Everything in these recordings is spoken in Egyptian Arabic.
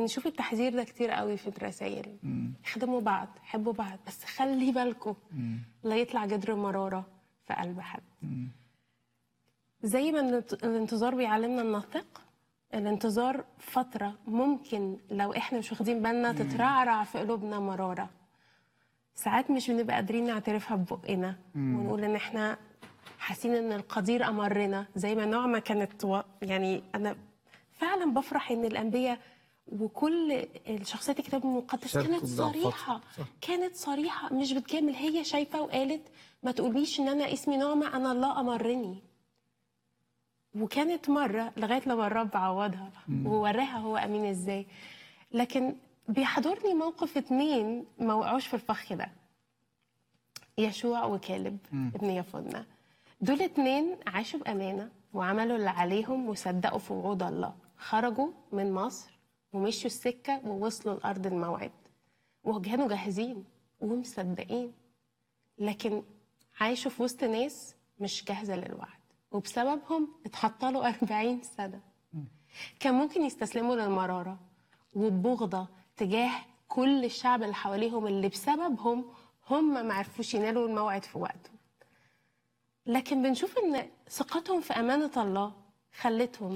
بنشوف التحذير ده كتير قوي في الرسائل اخدموا بعض حبوا بعض بس خلي بالكم لا يطلع جدر مرارة في قلب حد زي ما الانت- الانتظار بيعلمنا ننطق الانتظار فترة ممكن لو احنا مش واخدين بالنا تترعرع في قلوبنا مرارة ساعات مش بنبقى قادرين نعترفها ببقنا ونقول ان احنا حاسين ان القدير امرنا زي ما نعمه كانت و... يعني انا فعلا بفرح ان الانبياء وكل الشخصيات الكتاب المقدس شاركوا كانت بضعفاتهم. صريحه صح. كانت صريحه مش بتجامل هي شايفه وقالت ما تقوليش ان انا اسمي نعمه انا الله امرني وكانت مرة لغاية لما الرب عوضها ووراها هو أمين إزاي لكن بيحضرني موقف اتنين ما وقعوش في الفخ ده يشوع وكالب ابن يفنة دول اتنين عاشوا بأمانة وعملوا اللي عليهم وصدقوا في وعود الله خرجوا من مصر ومشوا السكة ووصلوا لأرض الموعد وكانوا جاهزين ومصدقين لكن عايشوا في وسط ناس مش جاهزة للوعد وبسببهم اتحطلوا 40 سنة كان ممكن يستسلموا للمرارة والبغضة تجاه كل الشعب اللي حواليهم اللي بسببهم هم ما عرفوش ينالوا الموعد في وقته لكن بنشوف ان ثقتهم في أمانة الله خلتهم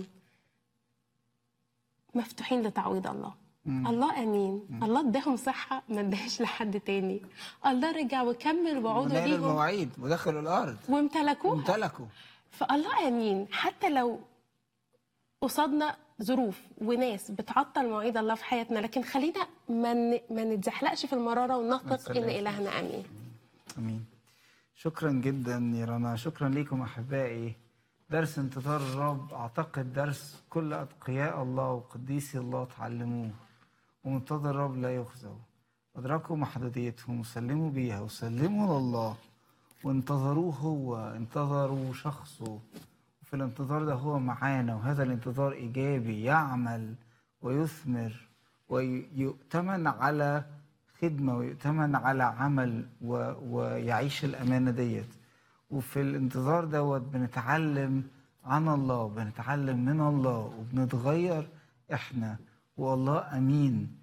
مفتوحين لتعويض الله الله امين الله اداهم صحه ما اداهاش لحد تاني الله رجع وكمل وعوده ونال ليهم المواعيد ودخلوا الارض وامتلكوها امتلكوا فالله امين حتى لو قصادنا ظروف وناس بتعطل مواعيد الله في حياتنا لكن خلينا ما ن- ما نتزحلقش في المراره ونثق ان نتسلقش. الهنا امين امين شكرا جدا يا رنا شكرا لكم احبائي درس انتظار الرب اعتقد درس كل اتقياء الله وقديسي الله تعلموه ومنتظر الرب لا يخزوا ادركوا محدوديتهم وسلموا بيها وسلموا لله وانتظروه هو انتظروا شخصه وفي الانتظار ده هو معانا وهذا الانتظار ايجابي يعمل ويثمر ويؤتمن على خدمه ويؤتمن على عمل و... ويعيش الامانه ديت وفي الانتظار دوت بنتعلم عن الله بنتعلم من الله وبنتغير احنا والله امين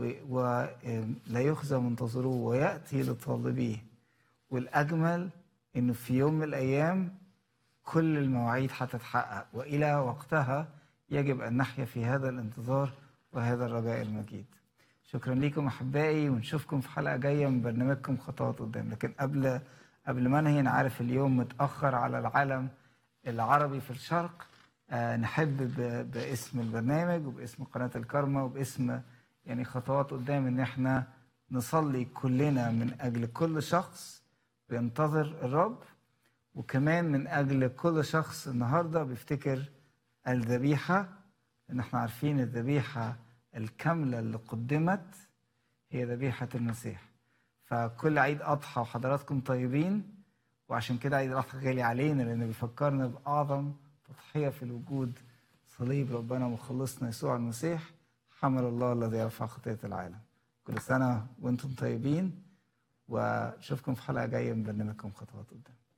ولا يخزى منتظروه وياتي لطالبيه والاجمل انه في يوم من الايام كل المواعيد هتتحقق والى وقتها يجب ان نحيا في هذا الانتظار وهذا الرجاء المجيد شكرا لكم احبائي ونشوفكم في حلقه جايه من برنامجكم خطوات قدام لكن قبل قبل ما انهي انا عارف اليوم متاخر على العالم العربي في الشرق آه نحب ب- باسم البرنامج وباسم قناه الكرمة وباسم يعني خطوات قدام ان احنا نصلي كلنا من اجل كل شخص بينتظر الرب وكمان من اجل كل شخص النهارده بيفتكر الذبيحه ان احنا عارفين الذبيحه الكامله اللي قدمت هي ذبيحه المسيح فكل عيد اضحى وحضراتكم طيبين وعشان كده عيد الاضحى غالي علينا لان بيفكرنا باعظم تضحيه في الوجود صليب ربنا ومخلصنا يسوع المسيح حمل الله الذي يرفع خطيه العالم كل سنه وانتم طيبين واشوفكم في حلقه جايه من برنامجكم خطوات قدام